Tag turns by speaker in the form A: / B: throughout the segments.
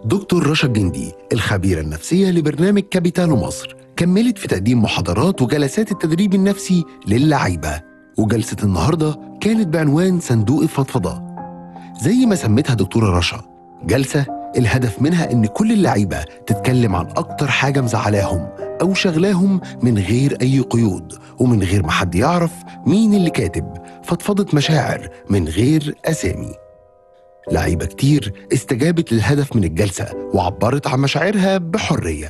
A: دكتور رشا الجندي الخبيرة النفسية لبرنامج كابيتالو مصر كملت في تقديم محاضرات وجلسات التدريب النفسي للعيبة وجلسة النهاردة كانت بعنوان صندوق الفضفضة زي ما سمتها دكتورة رشا جلسة الهدف منها إن كل اللعيبة تتكلم عن أكتر حاجة مزعلاهم أو شغلاهم من غير أي قيود ومن غير ما حد يعرف مين اللي كاتب فضفضة مشاعر من غير أسامي لعيبة كتير استجابت للهدف من الجلسة وعبرت عن مشاعرها بحرية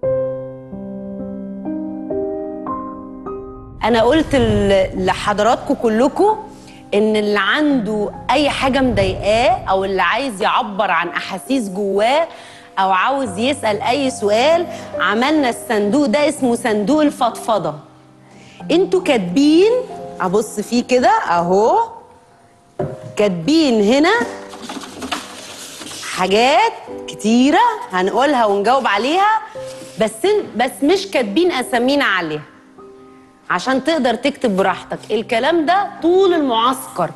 B: انا قلت ل- لحضراتكم كلكم ان اللي عنده اي حاجه مضايقاه او اللي عايز يعبر عن احاسيس جواه او عاوز يسال اي سؤال عملنا الصندوق ده اسمه صندوق الفضفضه انتوا كاتبين ابص فيه كده اهو كاتبين هنا حاجات كتيره هنقولها ونجاوب عليها بس بس مش كاتبين اسامينا عليها عشان تقدر تكتب براحتك الكلام ده طول المعسكر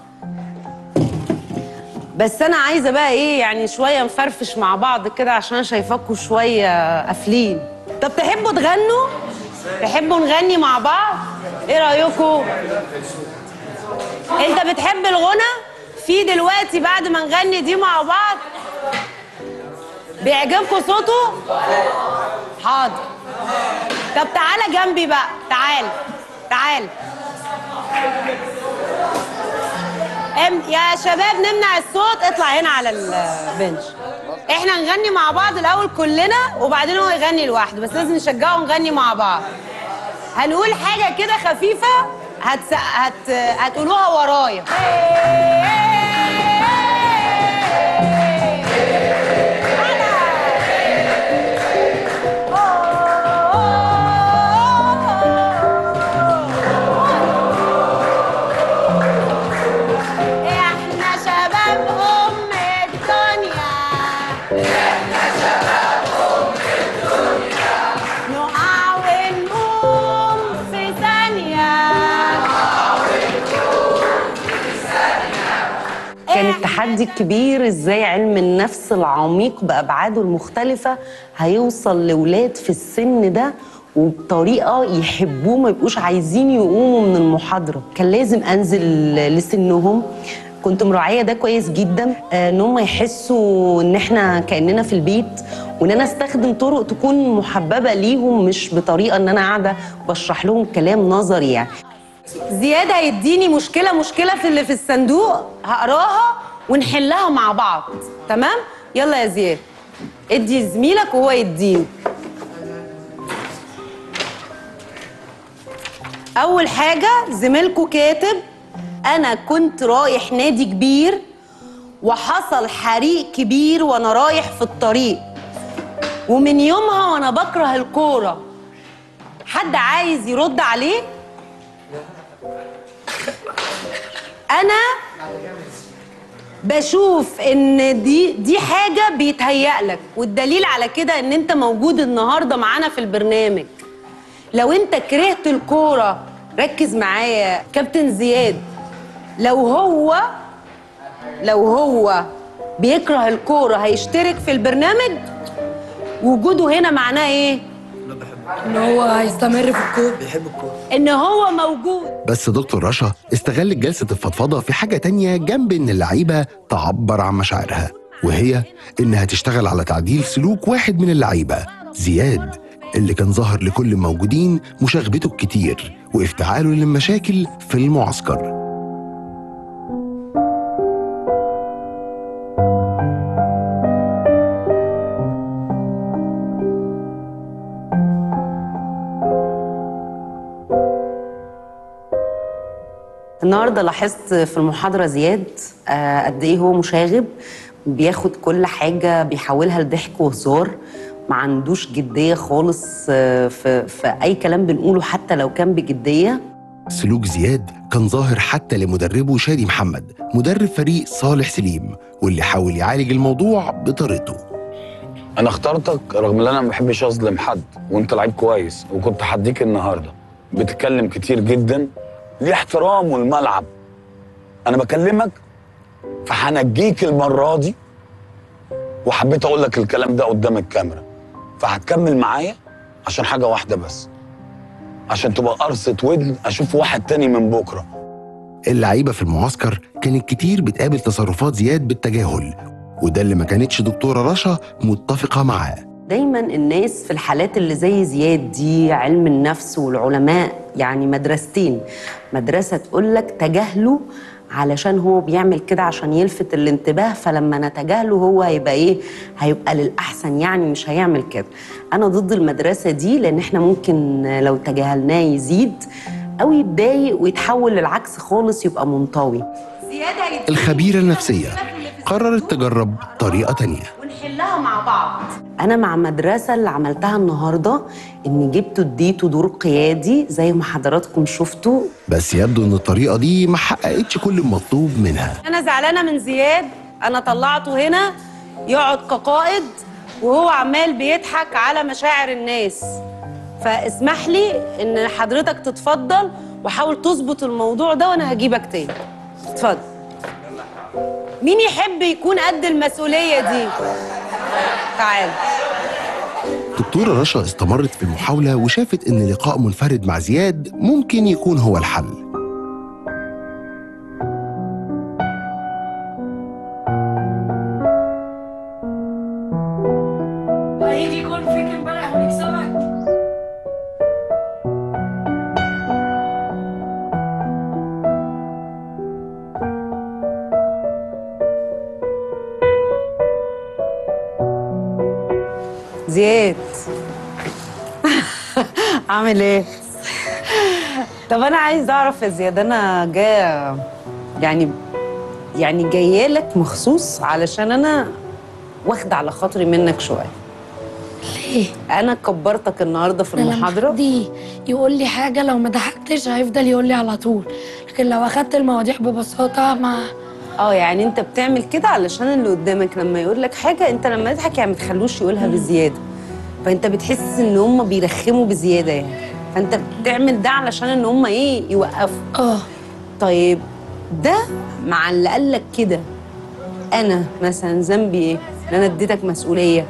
B: بس انا عايزه بقى ايه يعني شويه نفرفش مع بعض كده عشان أنا شايفاكوا شويه قافلين طب تحبوا تغنوا تحبوا نغني مع بعض ايه رايكم انت بتحب الغنى في دلوقتي بعد ما نغني دي مع بعض بيعجبكم صوته حاضر طب تعالى جنبي بقى تعال تعال ام يا شباب نمنع الصوت اطلع هنا على البنش احنا نغني مع بعض الاول كلنا وبعدين هو يغني لوحده بس لازم نشجعه ونغني مع بعض هنقول حاجه كده خفيفه هتس... هت... هتقولوها ورايا احنا شباب ام الدنيا احنا شباب ام الدنيا نقع ونقوم في ثانيه كان التحدي الكبير ازاي علم النفس العميق بابعاده المختلفه هيوصل لاولاد في السن ده وبطريقه يحبوه ما يبقوش عايزين يقوموا من المحاضره كان لازم انزل لسنهم كنت مراعيه ده كويس جدا آه، ان هم يحسوا ان احنا كاننا في البيت وان انا استخدم طرق تكون محببه ليهم مش بطريقه ان انا قاعده بشرح لهم كلام نظري يعني زياد هيديني مشكلة مشكلة في اللي في الصندوق هقراها ونحلها مع بعض تمام؟ يلا يا زياد ادي زميلك وهو يديني أول حاجة زميلكوا كاتب أنا كنت رايح نادي كبير وحصل حريق كبير وأنا رايح في الطريق ومن يومها وأنا بكره الكورة حد عايز يرد عليه؟ انا بشوف ان دي دي حاجه بيتهيأ لك والدليل على كده ان انت موجود النهارده معانا في البرنامج لو انت كرهت الكوره ركز معايا كابتن زياد لو هو لو هو بيكره الكوره هيشترك في البرنامج وجوده هنا معناه ايه
C: ان هو هيستمر في الكوره
D: بيحب الكورة
B: ان هو موجود
A: بس دكتور رشا استغلت جلسة الفضفضة في حاجة تانية جنب إن اللعيبة تعبر عن مشاعرها وهي إنها تشتغل على تعديل سلوك واحد من اللعيبة زياد اللي كان ظاهر لكل الموجودين مشاغبته الكتير وافتعاله للمشاكل في المعسكر
B: النهارده لاحظت في المحاضره زياد آه، قد ايه هو مشاغب بياخد كل حاجه بيحولها لضحك وهزار ما عندوش جديه خالص آه، في في اي كلام بنقوله حتى لو كان بجديه
A: سلوك زياد كان ظاهر حتى لمدربه شادي محمد مدرب فريق صالح سليم واللي حاول يعالج الموضوع بطريقته
E: انا اخترتك رغم ان انا ما بحبش اظلم حد وانت لعيب كويس وكنت هديك النهارده بتتكلم كتير جدا ليه احترام والملعب انا بكلمك فهنجيك المره دي وحبيت اقول لك الكلام ده قدام الكاميرا فهتكمل معايا عشان حاجه واحده بس عشان تبقى قرصه ودن اشوف واحد تاني من بكره
A: اللعيبة في المعسكر كانت كتير بتقابل تصرفات زياد بالتجاهل وده اللي ما كانتش دكتورة رشا متفقة معاه
B: دايما الناس في الحالات اللي زي زياد دي علم النفس والعلماء يعني مدرستين مدرسة تقول لك تجاهله علشان هو بيعمل كده عشان يلفت الانتباه فلما نتجاهله هو هيبقى ايه هيبقى للأحسن يعني مش هيعمل كده أنا ضد المدرسة دي لأن احنا ممكن لو تجاهلناه يزيد أو يتضايق ويتحول للعكس خالص يبقى منطوي
A: الخبيرة النفسية قررت تجرب طريقة تانية
B: ونحلها مع بعض انا مع مدرسه اللي عملتها النهارده ان جبتوا اديتوا دور قيادي زي ما حضراتكم شفتوا
A: بس يبدو ان الطريقة دي ما حققتش كل المطلوب منها
B: انا زعلانه من زياد انا طلعته هنا يقعد كقائد وهو عمال بيضحك على مشاعر الناس فاسمح لي ان حضرتك تتفضل وحاول تظبط الموضوع ده وانا هجيبك تاني اتفضل مين يحب يكون قد المسؤوليه دي تعال
A: دكتورة رشا استمرت في المحاولة وشافت ان لقاء منفرد مع زياد ممكن يكون هو الحل
C: وهيجي يكون فيك امبارح ونكسبك
B: زياد عامل ايه؟ طب انا عايز اعرف يا زياد انا جايه يعني يعني جايه لك مخصوص علشان انا واخده على خاطري منك شويه
C: ليه؟
B: انا كبرتك النهارده في
C: أنا لما
B: المحاضره
C: حد يقول لي حاجة لو ما ضحكتش هيفضل يقول لي على طول لكن لو أخدت المواضيع ببساطة ما
B: اه يعني انت بتعمل كده علشان اللي قدامك لما يقول لك حاجه انت لما يضحك يعني ما تخلوش يقولها بزياده فانت بتحس ان هم بيرخموا بزياده يعني فانت بتعمل ده علشان ان هم ايه يوقفوا
C: اه
B: طيب ده مع اللي قال لك كده انا مثلا ذنبي ايه ان انا اديتك مسؤوليه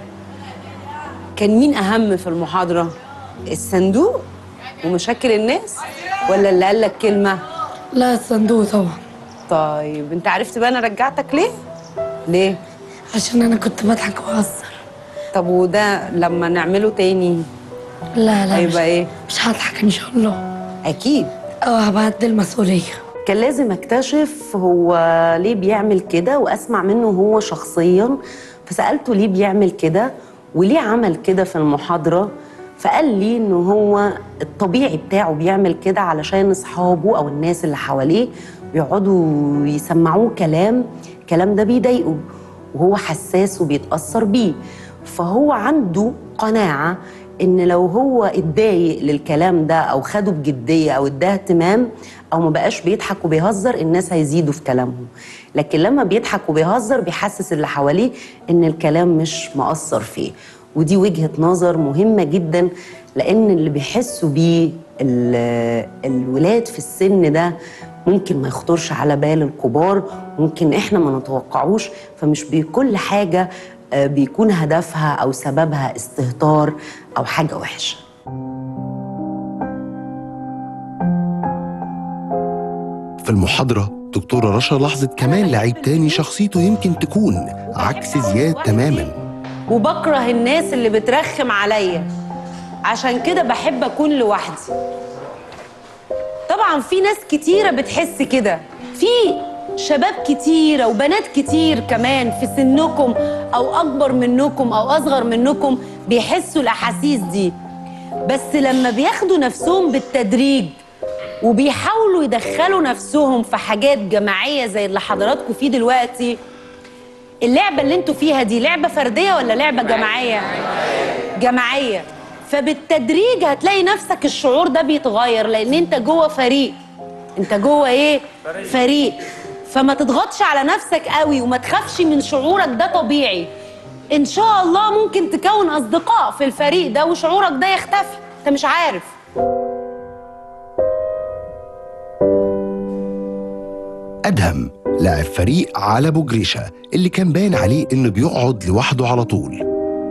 B: كان مين اهم في المحاضره الصندوق ومشاكل الناس ولا اللي قال لك كلمه
C: لا الصندوق طبعا
B: طيب انت عرفت بقى انا رجعتك ليه ليه
C: عشان أنا كنت بضحك وأهزر
B: طب وده لما نعمله تاني
C: لا لا مش,
B: هيبقى ايه
C: مش هضحك إن شاء الله
B: اكيد
C: اه هبقى قد المسؤولية
B: كان لازم اكتشف هو ليه بيعمل كده واسمع منه هو شخصيا فسالته ليه بيعمل كده وليه عمل كده في المحاضره فقال لي انه هو الطبيعي بتاعه بيعمل كده علشان اصحابه او الناس اللي حواليه بيقعدوا يسمعوه كلام الكلام ده بيضايقه وهو حساس وبيتاثر بيه فهو عنده قناعه ان لو هو اتضايق للكلام ده او خده بجديه او اداه اهتمام او ما بقاش بيضحك وبيهزر الناس هيزيدوا في كلامهم لكن لما بيضحك وبيهزر بيحسس اللي حواليه ان الكلام مش مأثر فيه ودي وجهة نظر مهمة جدا لان اللي بيحسوا بيه ال- الولاد في السن ده ممكن ما يخطرش على بال الكبار ممكن احنا ما نتوقعوش فمش بكل حاجة آه، بيكون هدفها او سببها استهتار او حاجة وحشة
A: في المحاضرة دكتورة رشا لاحظت كمان لعيب تاني شخصيته يمكن تكون عكس زياد تماما
B: وبكره الناس اللي بترخم عليا عشان كده بحب اكون لوحدي طبعا في ناس كتيره بتحس كده في شباب كتيره وبنات كتير كمان في سنكم او اكبر منكم او اصغر منكم بيحسوا الاحاسيس دي بس لما بياخدوا نفسهم بالتدريج وبيحاولوا يدخلوا نفسهم في حاجات جماعيه زي اللي حضراتكم فيه دلوقتي اللعبة اللي انتوا فيها دي لعبة فردية ولا لعبة جماعية؟ جماعية فبالتدريج هتلاقي نفسك الشعور ده بيتغير لأن انت جوه فريق انت جوه ايه؟ فريق فما تضغطش على نفسك قوي وما تخافش من شعورك ده طبيعي ان شاء الله ممكن تكون اصدقاء في الفريق ده وشعورك ده يختفي انت مش عارف
A: أدهم لاعب فريق على ابو جريشه اللي كان باين عليه انه بيقعد لوحده على طول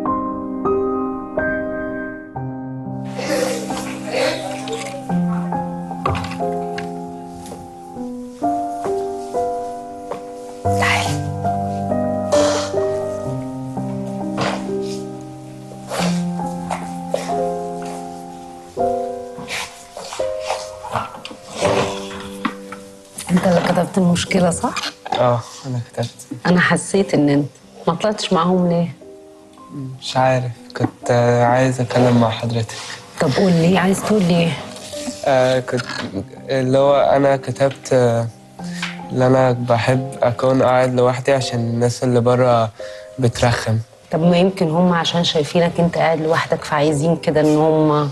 B: انت اللي كتبت المشكله صح
D: اه انا كتبت
B: انا حسيت ان انت ما طلعتش معاهم ليه
D: مش عارف كنت آه، عايز اتكلم مع حضرتك
B: طب قول لي عايز تقول لي ايه
D: آه كنت اللي هو انا كتبت آه، اللي انا بحب اكون قاعد لوحدي عشان الناس اللي بره بترخم
B: طب ما يمكن هم عشان شايفينك انت قاعد لوحدك فعايزين كده ان هم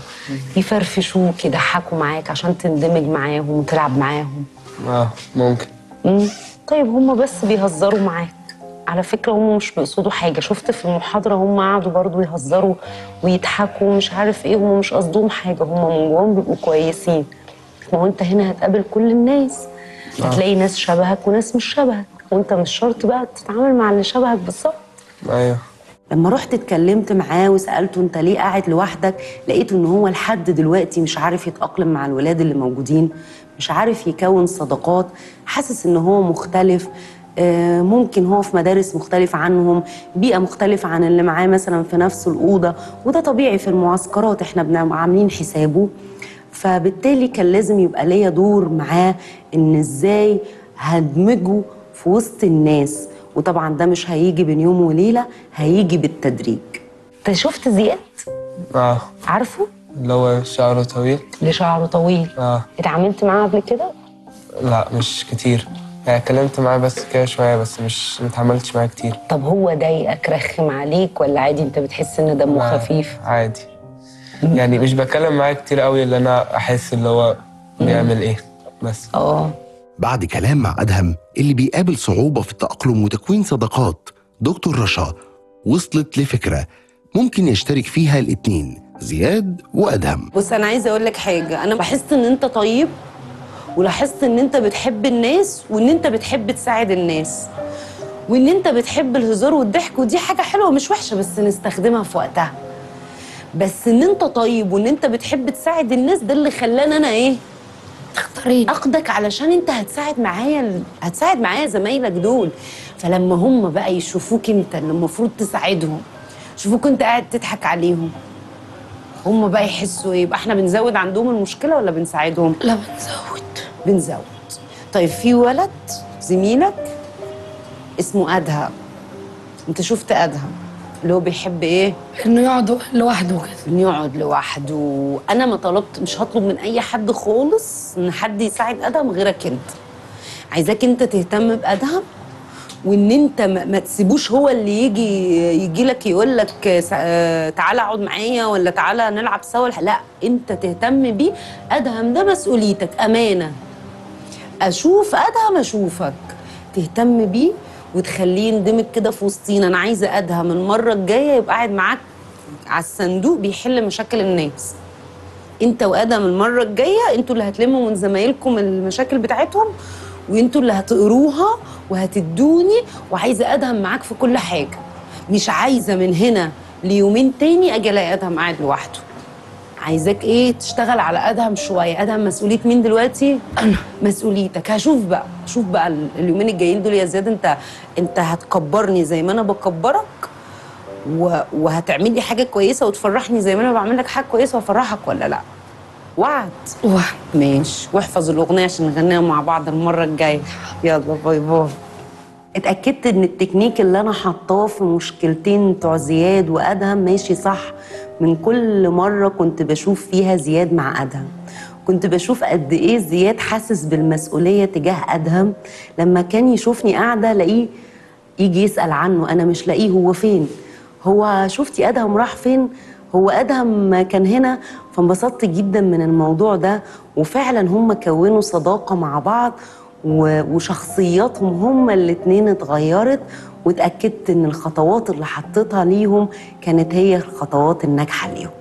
B: يفرفشوك يضحكوا معاك عشان تندمج معاهم وتلعب معاهم
D: اه ممكن
B: مم. طيب هم بس بيهزروا معاك على فكرة هم مش بيقصدوا حاجة شفت في المحاضرة هم قعدوا برضو يهزروا ويضحكوا ومش عارف ايه هم مش قصدهم حاجة هم من جواهم بيبقوا كويسين ما هو انت هنا هتقابل كل الناس هتلاقي ناس شبهك وناس مش شبهك وانت مش شرط بقى تتعامل مع اللي شبهك بالظبط
D: ايوه
B: لما رحت اتكلمت معاه وسالته انت ليه قاعد لوحدك لقيته ان هو لحد دلوقتي مش عارف يتاقلم مع الولاد اللي موجودين مش عارف يكون صداقات حاسس ان هو مختلف آه، ممكن هو في مدارس مختلفة عنهم بيئة مختلفة عن اللي معاه مثلا في نفس الأوضة وده طبيعي في المعسكرات احنا بنبقى عاملين حسابه فبالتالي كان لازم يبقى ليا دور معاه ان ازاي هدمجه في وسط الناس وطبعا ده مش هيجي بين يوم وليله هيجي بالتدريج انت شفت زياد
D: اه
B: عارفه
D: اللي هو شعره طويل
B: اللي شعره طويل
D: اه
B: اتعاملت معاه قبل كده
D: لا مش كتير يعني اتكلمت معاه بس كده شويه بس مش متعاملتش معاه كتير
B: طب هو ضايقك رخم عليك ولا عادي انت بتحس ان دمه
D: لا،
B: خفيف
D: عادي يعني مش بتكلم معاه كتير قوي اللي انا احس اللي هو بيعمل ايه بس
B: اه
A: بعد كلام مع أدهم اللي بيقابل صعوبة في التأقلم وتكوين صداقات دكتور رشا وصلت لفكرة ممكن يشترك فيها الاتنين زياد وأدهم
B: بص انا عايزه اقول لك حاجه انا لاحظت ان انت طيب ولاحظت ان انت بتحب الناس وان انت بتحب تساعد الناس وان انت بتحب الهزار والضحك ودي حاجه حلوه مش وحشه بس نستخدمها في وقتها بس ان انت طيب وان انت بتحب تساعد الناس ده اللي خلاني انا ايه
C: تختارين
B: اخدك علشان انت هتساعد معايا ال- هتساعد معايا زمايلك دول فلما هم بقى يشوفوك انت اللي المفروض تساعدهم يشوفوك انت قاعد تضحك عليهم هم بقى يحسوا ايه يبقى احنا بنزود عندهم المشكله ولا بنساعدهم
C: لا بنزود
B: بنزود طيب في ولد زميلك اسمه ادهم انت شفت ادهم اللي هو بيحب ايه
C: انه يقعد لوحده كده
B: انه يقعد لوحده انا ما طلبت مش هطلب من اي حد خالص ان حد يساعد ادهم غيرك انت عايزاك انت تهتم بادهم وان انت ما, ما تسيبوش هو اللي يجي يجي لك يقول لك تعالى اقعد معايا ولا تعالى نلعب سوا لا انت تهتم بيه ادهم ده مسؤوليتك امانه اشوف ادهم اشوفك تهتم بيه وتخليه يندمج كده في وسطينا انا عايزه ادهم المره الجايه يبقى قاعد معاك على الصندوق بيحل مشاكل الناس انت وادم المره الجايه انتوا اللي هتلموا من زمايلكم المشاكل بتاعتهم وانتوا اللي هتقروها وهتدوني وعايزه ادهم معاك في كل حاجه مش عايزه من هنا ليومين تاني اجي الاقي ادهم قاعد لوحده عايزاك ايه تشتغل على ادهم شويه ادهم مسؤوليه مين دلوقتي
C: انا
B: مسؤوليتك هشوف بقى شوف بقى ال- اليومين الجايين دول يا زياد انت انت هتكبرني زي ما انا بكبرك و... وهتعمل لي حاجه كويسه وتفرحني زي ما انا بعمل لك حاجه كويسه وافرحك ولا لا وعد
C: واحد
B: ماشي واحفظ الاغنيه عشان نغنيها مع بعض المره الجايه يلا باي باي اتاكدت ان التكنيك اللي انا حطاه في مشكلتين بتوع زياد وادهم ماشي صح من كل مره كنت بشوف فيها زياد مع ادهم كنت بشوف قد ايه زياد حاسس بالمسؤوليه تجاه ادهم لما كان يشوفني قاعده الاقيه يجي يسال عنه انا مش لاقيه هو فين هو شفتي ادهم راح فين هو ادهم كان هنا فانبسطت جدا من الموضوع ده وفعلا هم كونوا صداقه مع بعض و- وشخصياتهم هما الاتنين اتغيرت واتاكدت ان الخطوات اللي حطيتها ليهم كانت هي الخطوات الناجحه ليهم